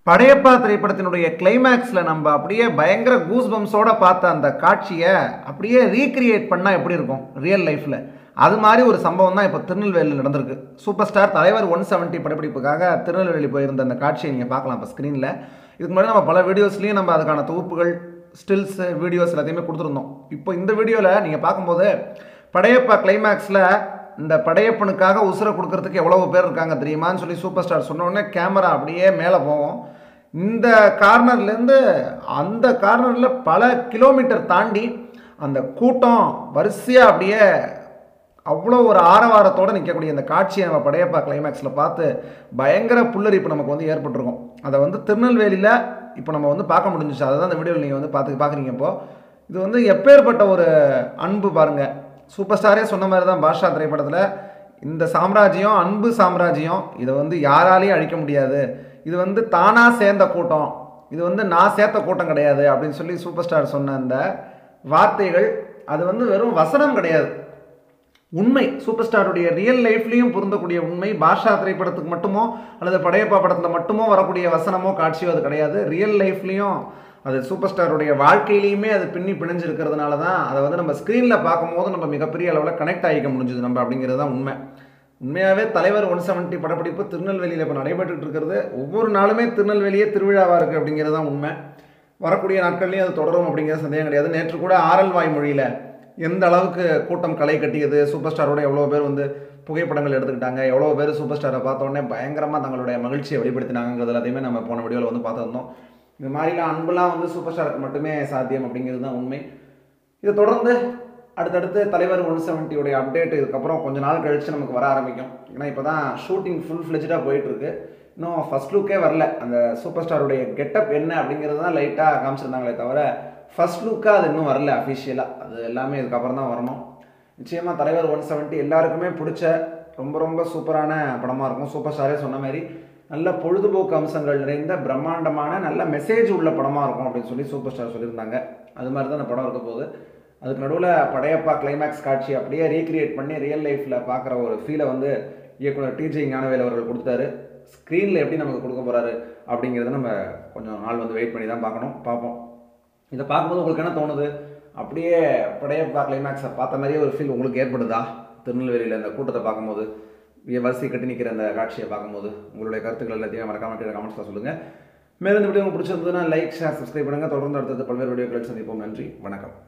படையப்பா திரைப்படத்தினுடைய கிளைமேக்ஸில் நம்ம அப்படியே பயங்கர கூஸ் பம்ஸோட பார்த்த அந்த காட்சியை அப்படியே ரீக்ரியேட் பண்ணால் எப்படி இருக்கும் ரியல் லைஃப்பில் அது மாதிரி ஒரு சம்பவம் தான் இப்போ திருநெல்வேலியில் நடந்திருக்கு சூப்பர் ஸ்டார் தலைவர் ஒன் செவன்ட்டி படப்பிடிப்புக்காக திருநெல்வேலி போயிருந்த அந்த காட்சியை நீங்கள் பார்க்கலாம் இப்போ ஸ்க்ரீனில் இதுக்கு முன்னாடி நம்ம பல வீடியோஸ்லேயும் நம்ம அதுக்கான தொகுப்புகள் ஸ்டில்ஸ் வீடியோஸ் எல்லாத்தையுமே கொடுத்துருந்தோம் இப்போ இந்த வீடியோவில் நீங்கள் பார்க்கும்போது படையப்பா கிளைமேக்ஸில் இந்த படையப்பனுக்காக உசுரை கொடுக்கறதுக்கு எவ்வளவு பேர் இருக்காங்க தெரியுமான்னு சொல்லி சூப்பர் ஸ்டார் சொன்ன உடனே கேமரா அப்படியே மேலே போகும் இந்த கார்னர்லேருந்து அந்த கார்னரில் பல கிலோமீட்டர் தாண்டி அந்த கூட்டம் வரிசையாக அப்படியே அவ்வளோ ஒரு ஆரவாரத்தோடு நிற்கக்கூடிய இந்த காட்சியை நம்ம படையப்பா கிளைமேக்ஸில் பார்த்து பயங்கர புல்லரிப்பு நமக்கு வந்து ஏற்பட்டிருக்கும் அதை வந்து திருநெல்வேலியில் இப்போ நம்ம வந்து பார்க்க முடிஞ்சிச்சு அதை தான் இந்த வீடியோவில் நீங்கள் வந்து பார்த்து பார்க்குறீங்க இப்போ இது வந்து எப்பேற்பட்ட ஒரு அன்பு பாருங்கள் சூப்பர் ஸ்டாரே சொன்ன மாதிரி தான் பாஷா திரைப்படத்தில் இந்த சாம்ராஜ்யம் அன்பு சாம்ராஜ்யம் இதை வந்து யாராலையும் அழிக்க முடியாது இது வந்து தானாக சேர்ந்த கூட்டம் இது வந்து நான் சேர்த்த கூட்டம் கிடையாது அப்படின்னு சொல்லி சூப்பர் ஸ்டார் சொன்ன அந்த வார்த்தைகள் அது வந்து வெறும் வசனம் கிடையாது உண்மை சூப்பர் ஸ்டாருடைய ரியல் லைஃப்லேயும் பொருந்தக்கூடிய உண்மை பாஷா திரைப்படத்துக்கு மட்டுமோ அல்லது படையப்பா படத்தில் மட்டுமோ வரக்கூடிய வசனமோ காட்சியோ அது கிடையாது ரியல் லைஃப்லேயும் அது சூப்பர் ஸ்டாருடைய வாழ்க்கையிலையுமே அது பின்னி பிணைஞ்சிருக்கிறதுனால தான் அதை வந்து நம்ம ஸ்க்ரீனில் பார்க்கும்போது நம்ம மிகப்பெரிய அளவில் கனெக்ட் ஆகிக்க முடிஞ்சுது நம்ம அப்படிங்கிறது தான் உண்மை உண்மையாகவே தலைவர் ஒன் செவன்ட்டி படப்பிடிப்பு திருநெல்வேலியில் இப்போ நடைபெற்றுட்டு இருக்கிறது ஒவ்வொரு நாளுமே திருநெல்வேலியே திருவிழாவாக இருக்குது அப்படிங்கிறது தான் உண்மை வரக்கூடிய நாட்கள்லையும் அது தொடரும் அப்படிங்கிற சந்தேகம் கிடையாது நேற்று கூட ஆரல் வாய்மொழியில் எந்த அளவுக்கு கூட்டம் களை கட்டியது சூப்பர் ஸ்டாரோட எவ்வளோ பேர் வந்து புகைப்படங்கள் எடுத்துக்கிட்டாங்க எவ்வளோ பேர் சூப்பர் ஸ்டாரை பார்த்தோன்னே பயங்கரமாக தங்களுடைய மகிழ்ச்சியை வெளிப்படுத்தினாங்கிறது எல்லாத்தையுமே நம்ம போன வீடியோவில் வந்து பார்த்துருந்தோம் இந்த மாதிரிலாம் அன்புலாம் வந்து சூப்பர் ஸ்டாருக்கு மட்டுமே சாத்தியம் அப்படிங்கிறது தான் உண்மை இதை தொடர்ந்து அடுத்தடுத்து தலைவர் ஒன் செவன்ட்டியோடைய அப்டேட் இதுக்கப்புறம் கொஞ்ச நாள் கழித்து நமக்கு வர ஆரம்பிக்கும் ஏன்னா இப்போ தான் ஷூட்டிங் ஃபுல் ஃப்ளெஜ்டாக போயிட்டுருக்கு இன்னும் ஃபஸ்ட் லுக்கே வரல அந்த சூப்பர் ஸ்டாருடைய கெட்டப் என்ன அப்படிங்கிறது தான் லைட்டாக காமிச்சிருந்தாங்களே தவிர ஃபஸ்ட் லுக்காக அது இன்னும் வரல அஃபிஷியலாக அது எல்லாமே இதுக்கப்புறம் தான் வரணும் நிச்சயமாக தலைவர் ஒன் செவன்ட்டி எல்லாருக்குமே பிடிச்ச ரொம்ப ரொம்ப சூப்பரான படமாக இருக்கும் சூப்பர் ஸ்டாரே சொன்ன மாதிரி நல்ல பொழுதுபோக்கு அம்சங்கள் நிறைந்த பிரம்மாண்டமான நல்ல மெசேஜ் உள்ள படமாக இருக்கும் அப்படின்னு சொல்லி சூப்பர் ஸ்டார் சொல்லியிருந்தாங்க அது மாதிரி தான் அந்த படம் இருக்க போகுது அதுக்கு நடுவில் படையப்பா கிளைமேக்ஸ் காட்சி அப்படியே ரீக்ரியேட் பண்ணி ரியல் லைஃப்பில் பார்க்குற ஒரு ஃபீலை வந்து இயக்குனர் டிஜே ஞானவேல் அவர்கள் கொடுத்தாரு ஸ்க்ரீனில் எப்படி நமக்கு கொடுக்க போகிறாரு அப்படிங்கிறத நம்ம கொஞ்சம் நாள் வந்து வெயிட் பண்ணி தான் பார்க்கணும் பார்ப்போம் இதை பார்க்கும்போது உங்களுக்கு என்ன தோணுது அப்படியே படையப்பா கிளைமேக்ஸை பார்த்த மாதிரியே ஒரு ஃபீல் உங்களுக்கு ஏற்படுதா திருநெல்வேலியில் இந்த கூட்டத்தை பார்க்கும்போது வரிசை கட்டி நிற்கிற அந்த காட்சியை பார்க்கும்போது உங்களுடைய கருத்துக்கள் எல்லாத்தையும் மறக்காம கீழே கமெண்ட்ஸில் சொல்லுங்கள் மேலும் இந்த வீடியோ உங்களுக்கு பிடிச்சிருந்ததுன்னா லைக் ஷேர் சப்ஸ்கிரைப் பண்ணுங்கள் தொடர்ந்து அடுத்தது பல்வேறு வீடியோக்களை சந்திப்போம் நன்றி வணக்கம்